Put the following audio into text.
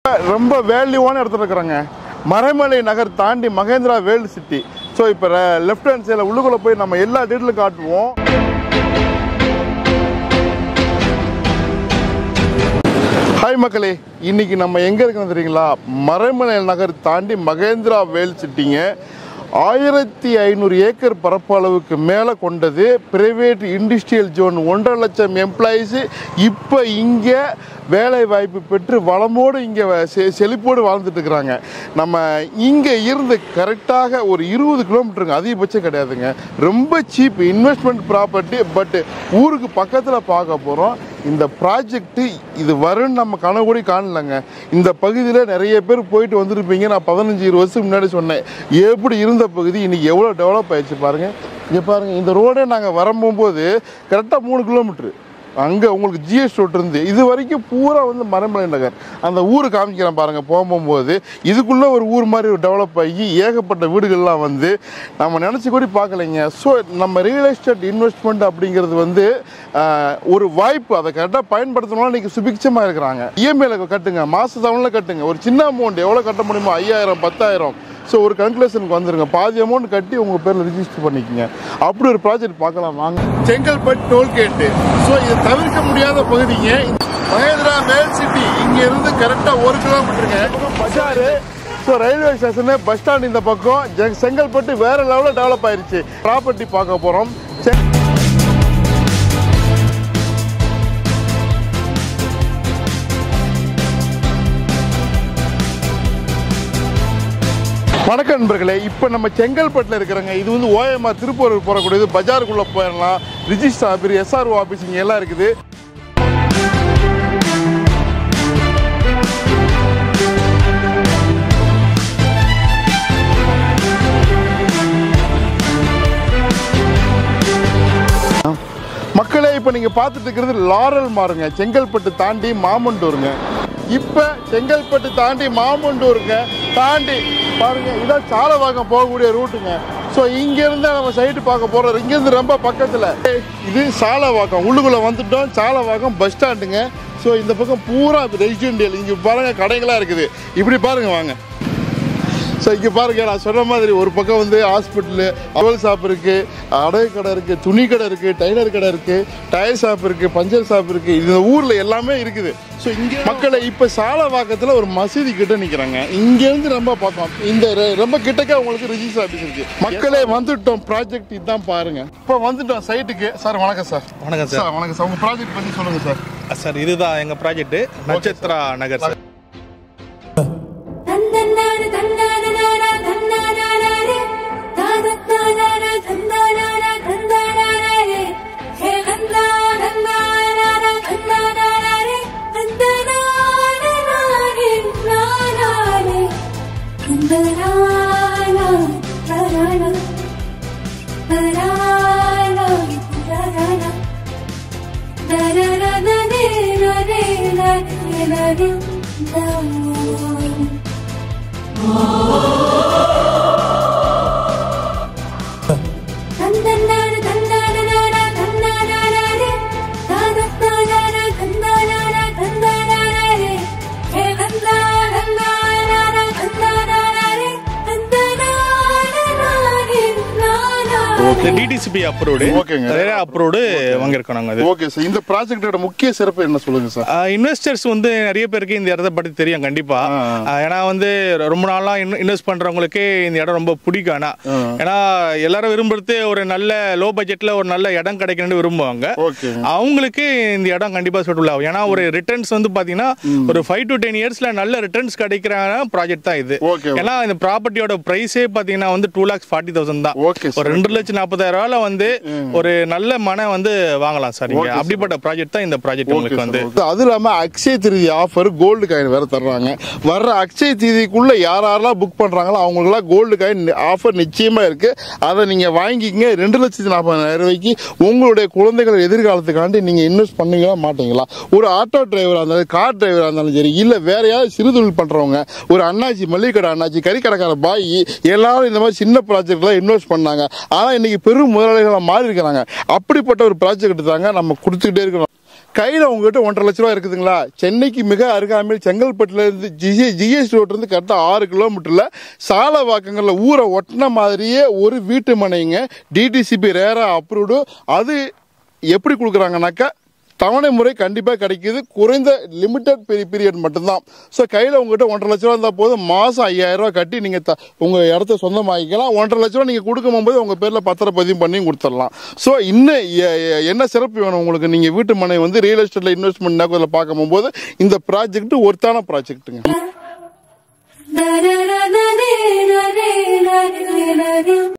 ரொம்ப வேல்யூவான இடத்துல இருக்கிறாங்க மறைமலை நகர் தாண்டி மகேந்திரா வேல்டு சிட்டி ஸோ இப்போ லெஃப்ட் ஹேண்ட் சைடில் உள்ளுக்குள்ளே போய் நம்ம எல்லா டீட்டெயிலும் காட்டுவோம் ஹாய் மக்களே இன்னைக்கு நம்ம எங்கே இருக்கோம் தெரியுங்களா மறைமலை நகர் தாண்டி மகேந்திரா வேல் சிட்டிங்க ஆயிரத்தி ஐநூறு ஏக்கர் பரப்பளவுக்கு மேலே கொண்டது பிரைவேட் இண்டஸ்ட்ரியல் ஜோன் ஒன்றரை லட்சம் எம்ப்ளாயீஸு இப்போ இங்கே வேலை வாய்ப்பு பெற்று வளமோடு இங்கே செ- செழிப்போடு வாழ்ந்துட்டு இருக்கிறாங்க நம்ம இங்கே இருந்து கரெக்டாக ஒரு இருபது கிலோமீட்டருங்க அதிகபட்சம் கிடையாதுங்க ரொம்ப சீப் இன்வெஸ்ட்மெண்ட் ப்ராப்பர்ட்டி பட் ஊருக்கு பக்கத்தில் பார்க்க போகிறோம் இந்த ப்ராஜெக்ட் இது வரும்னு நம்ம கனவு கூட காணலங்க இந்த பகுதியில் நிறைய பேர் போயிட்டு வந்திருப்பீங்க நான் பதினஞ்சு இருபது வருஷம் முன்னாடி சொன்னேன் எப்படி இருந்த பகுதி இன்னைக்கு எவ்வளோ டெவலப் ஆயிடுச்சு பாருங்க இங்கே பாருங்க இந்த ரோடே நாங்கள் வரும்போது கரெக்டாக மூணு கிலோமீட்ரு அங்கே உங்களுக்கு ஜிஎஸ் ரோட் இருந்து இது வரைக்கும் பூரா வந்து மரமலை நகர் அந்த ஊர் காமிக்கிறேன் பாருங்கள் போகும்போது இதுக்குள்ளே ஒரு ஊர் மாதிரி டெவலப் ஆகி ஏகப்பட்ட வீடுகள்லாம் வந்து நம்ம நினச்சி கூட பார்க்கலைங்க ஸோ நம்ம ரியல் எஸ்டேட் இன்வெஸ்ட்மெண்ட் அப்படிங்கிறது வந்து ஆஹ், ஒரு வாய்ப்பு அதை கரெக்டாக பயன்படுத்தணும்னா இன்றைக்கி சுபிக்ஷமாக இருக்கிறாங்க இஎம்ஐயில் கட்டுங்க மாத தவணையில் கட்டுங்க ஒரு சின்ன அமௌண்ட் எவ்வளோ கட்ட முடியுமோ ஐயாயிரம் பத்தாயிரம் ஸோ ஒரு கன்க்ளூஷனுக்கு வந்துருங்க பாதி அமௌண்ட் கட்டி உங்கள் பேரில் ரிஜிஸ்டர் பண்ணிக்கங்க அப்படி ஒரு ப்ராஜெக்ட் பார்க்கலாம் வாங்க செங்கல்பட்டு டோல்கேட்டு ஸோ இது தவிர்க்க முடியாத பகுதிங்க மகேந்திரா மேல் சிட்டி இங்க இருந்து கரெக்டாக ஒரு கிலோமீட்டருங்க பஜாரு so railway station bus stand இந்த பக்கம் ஜெ- செங்கல்பட்டு வேற லெவலில் டெவலப் ஆயிருச்சு ப்ராப்பர்ட்டி பார்க்க போகிறோம் வணக்கம் நண்பர்களே இப்போ நம்ம செங்கல்பட்டில் இருக்கிறோங்க இது வந்து ஓஎம்ஆர் திருப்பூர் போகக்கூடியது பஜாருக்குள்ளே போயிடலாம் ரிஜிஸ்டர் ஆஃபீஸ் எஸ்ஆர்ஓ ஆஃபீஸ் இங்கே எல்லாம் இருக்குது மக்களே இப்போ நீங்கள் பார்த்துட்டு இருக்கிறது லாரல் மாறுங்க செங்கல்பட்டு தாண்டி மாமண்டூருங்க இப்போ செங்கல்பட்டு தாண்டி மாமண்டூருங்க தாண்டி பாருங்க இதான் சாலவாக்கம் போகக்கூடிய ரூட்டுங்க ஸோ இங்கேருந்து நம்ம சைடு பார்க்க போகிறோம் இங்கேருந்து ரொம்ப பக்கத்தில் இது சாலவாக்கம் உள்ளுக்குள்ளே வந்துட்டோம் சாலவாக்கம் பஸ் ஸ்டாண்டுங்க ஸோ இந்த பக்கம் பூரா ரெசிடென்டியல் இங்கே பாருங்க கடைகளாக இருக்குது இப்படி பாருங்க வாங்க ஸோ இங்கே பாருங்க நான் சொன்ன மாதிரி ஒரு பக்கம் வந்து ஹாஸ்பிட்டலு அவல் ஷாப் இருக்கு அடை கடை இருக்கு துணி கடை இருக்கு டைலர் கடை இருக்கு டயர் ஷாப் இருக்கு பஞ்சர் ஷாப் இருக்கு இந்த ஊர்ல எல்லாமே இருக்குது ஸோ இங்கே மக்களை இப்போ சாலவாக்கத்தில் ஒரு மசூதி கிட்ட நிற்கிறாங்க இங்கேருந்து ரொம்ப பக்கம் இந்த ரெ- ரொம்ப கிட்டக்க உங்களுக்கு ரிஜிஸ்டர் ஆஃபீஸ் இருக்கு மக்களே வந்துட்டோம் ப்ராஜெக்ட் இதுதான் பாருங்க இப்போ வந்துட்டோம் சைட்டுக்கு சார் வணக்கம் சார் வணக்கம் சார் சார் வணக்கம் சார் உங்க ப்ராஜெக்ட் பற்றி சொல்லுங்க சார் சார் இதுதான் எங்க ப்ராஜெக்ட் நட்சத்திரா நகர் சார் தந்தன்னாரு தந்தானாரா தந்தானாரே தாதத்தானாரா தந்தானாரா தந்தானாரே ஹே கந்தா கந்தானாரா தந்தானாரே தந்தானாரே நாரே தந்தானாரா தரானா தரானா தரானா தரரனே நரே நரே நரே தரானா தந்தன்னாரு தந்தானாரா தந்தானாரே தாதத்தானாரா தந்தானாரா தந்தானாரே ஹே கந்தா கந்தானாரா தந்தானாரே தந்தானாரே நாரே இந்த டிடிசிபி அப்ரூவ்டு ஓகேங்க. நிறைய அப்ரூவ்டு வாங்கியிருக்கோம் நாங்கள் அது ஓகே சார் இந்த ப்ராஜெக்டோட முக்கிய சிறப்பு என்ன சொல்லுங்க சார் இன்வெஸ்டர்ஸ் வந்து நிறைய பேருக்கு இந்த இடத்த பற்றி தெரியும் கண்டிப்பா ஆ. ஆஹ் ஏன்னா வந்து ரொம்ப நாளா இன்வெஸ்ட் பண்றவங்களுக்கு இந்த இடம் ரொம்ப பிடிக்கும் ஆனா ஏன்னா எல்லாரும் விரும்புறது ஒரு நல்ல லோ பட்ஜெட்ல ஒரு நல்ல இடம் கிடைக்கணும்னு விரும்புவாங்க ஓகே அவங்களுக்கு இந்த இடம் கண்டிப்பா சூட்டபிள் ஆகும் ஏன்னா ஒரு ரிட்டர்ன்ஸ் வந்து பாத்தீங்கன்னா ஒரு ஃபைவ் டு டென் இயர்ஸ்ல நல்ல ரிட்டர்ன்ஸ் கிடைக்கிற ப்ராஜெக்ட் தான் இது Okay. ஏன்னா இந்த ப்ராப்பர்ட்டியோட பிரைஸே பாத்தீங்கன்னா வந்து டூ லேக்ஸ் ஃபார்ட்டி தௌசண்ட் தான் Okay, ஒரு ரெண்டு லட்சம் நாற்பதாயிரம் ரூபாயில வந்து ஒரு நல்ல மனை வந்து வாங்கலாம் சார் இங்க Okay, sir. அப்படிப்பட்ட ப்ராஜெக்ட் தான் இந்த ப்ராஜெக்ட் உங்களுக்கு வந்து அது இல்லாம Akshaya Tritiya offer gold coin வேற தர்றாங்க வர்ற அக்ஷய திருதிக்குள்ள யார் யாரெல்லாம் புக் பண்றாங்களோ அவங்களுக்குலாம் கோல்டு காயின் ஆஃபர் நிச்சயமா இருக்கு அதை நீங்க வாங்கிக்கங்க ரெண்டு லட்சத்தி நாற்பதாயிரம் ரூபாய்க்கு உங்களுடைய குழந்தைகள் எதிர்காலத்துக்காண்டி நீங்க இன்வெஸ்ட் பண்ணுவீங்களா மாட்டீங்களா ஒரு ஆட்டோ டிரைவரா இருந்தாலும் கார் டிரைவரா இருந்தாலும் சரி இல்ல வேற யாராவது சிறு தொழில் பண்றவங்க ஒரு அண்ணாச்சி மல்லிகை கடை அண்ணாச்சி கறிக்கடைக்கார பாய் எல்லாரும் இந்த மாதிரி சின்ன ப்ராஜெக்ட்ல இன்வெஸ்ட் பண்ணாங்க ஆனா இன்னைக்கு பெரும் முதலாளிகளா மாறி இருக்கிறாங்க அப்படிப்பட்ட ஒரு ப்ராஜெக்ட் தாங்க நம்ம கொடுத்துக்கிட்டே இருக்கிறோம் கையில் உங்ககிட்ட ஒன்றரை லட்ச ரூபா இருக்குதுங்களா சென்னைக்கு மிக அருகாமையில் செங்கல்பட்டுல இருந்து ஜிஎ ஜிஎஸ்டி ரோட்ல இருந்து கரெக்டாக ஆறு கிலோமீட்டர்ல சாலவாக்கங்களில் ஊரை ஒட்டின மாதிரியே ஒரு வீட்டு மனைங்க டிடிசிபி ரேரா அப்ரூவ்டு அது எப்படி கொடுக்குறாங்கனாக்கா தவணை முறை கண்டிப்பாக கிடைக்குது குறைந்த லிமிட்டட் பீரியட் மட்டும்தான் ஸோ கையில் உங்ககிட்ட ஒன்றரை லட்ச ரூபா இருந்தால் போதும் மாதம் ஐயாயிரம் ரூபா கட்டி நீங்கள் த உங்கள் இடத்த சொந்தமாக்கிக்கலாம் ஒன்றரை லட்ச ரூபா நீங்கள் கொடுக்கும் போது உங்கள் பேரில் பத்திரப்பதிவு பண்ணி கொடுத்துடலாம் ஸோ இன்னும் எ- எ- என்ன சிறப்பு வேணும் உங்களுக்கு நீங்கள் வீட்டு மனை வந்து ரியல் எஸ்டேட்டில் இன்வெஸ்ட்மெண்ட் நோக்கத்தில் பார்க்கும் போது இந்த ப்ராஜெக்ட் ஒருத்தான ப்ராஜெக்ட்டுங்க na na na na na na na na na